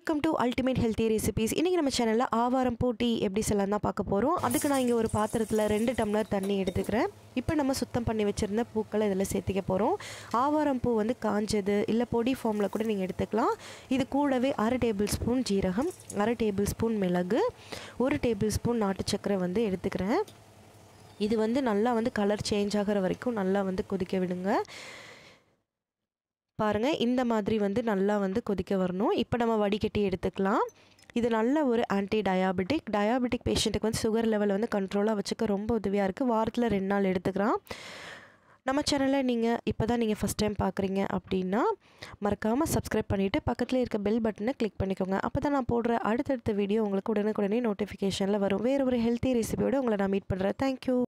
welcome to ultimate healthy recipes இன்றைக்கி நம்ம சேனலில் ஆவாரம் பூட்டி எப்படி செய்யலாம் தான் பார்க்க போகிறோம் அதுக்கு நான் இங்கே ஒரு பாத்திரத்தில் ரெண்டு டம்ளர் தண்ணி எடுத்துக்கிறேன் இப்போ நம்ம சுத்தம் பண்ணி வச்சுருந்த பூக்களை இதில் சேர்த்திக்க போகிறோம் ஆவாரம் பூ வந்து காஞ்சது இல்லை பொடி ஃபார்மில் கூட நீங்கள் எடுத்துக்கலாம் இது கூடவே அரை டேபிள் ஸ்பூன் ஜீரகம் அரை டேபிள் ஸ்பூன் மிளகு ஒரு டேபிள் ஸ்பூன் நாட்டு சர்க்கரை வந்து எடுத்துக்கிறேன் இது வந்து நல்லா வந்து கலர் சேஞ்ச் ஆகிற வரைக்கும் நல்லா வந்து கொதிக்க விடுங்க பாருங்கள் இந்த மாதிரி வந்து நல்லா வந்து கொதிக்க வரணும் இப்போ நம்ம வடிகட்டி எடுத்துக்கலாம் இது நல்ல ஒரு ஆன்டி டயாபெட்டிக் டயாபெட்டிக் பேஷண்ட்டுக்கு வந்து சுகர் லெவல் வந்து கண்ட்ரோலாக வச்சுக்க ரொம்ப உதவியாக இருக்குது வாரத்தில் ரெண்டு நாள் எடுத்துக்கலாம் நம்ம சேனலை நீங்கள் இப்போ தான் நீங்கள் ஃபஸ்ட் டைம் பார்க்குறீங்க அப்படின்னா மறக்காமல் சப்ஸ்கிரைப் பண்ணிவிட்டு பக்கத்தில் இருக்க பெல் பட்டனை கிளிக் பண்ணிக்கோங்க அப்போ தான் நான் போடுற அடுத்தடுத்த வீடியோ உங்களுக்கு உடனுக்குடனே நோட்டிஃபிகேஷனில் வரும் வேறு ஒரு ஹெல்த்தி ரெசிபியோடு உங்களை நான் மீட் பண்ணுறேன் தேங்க்யூ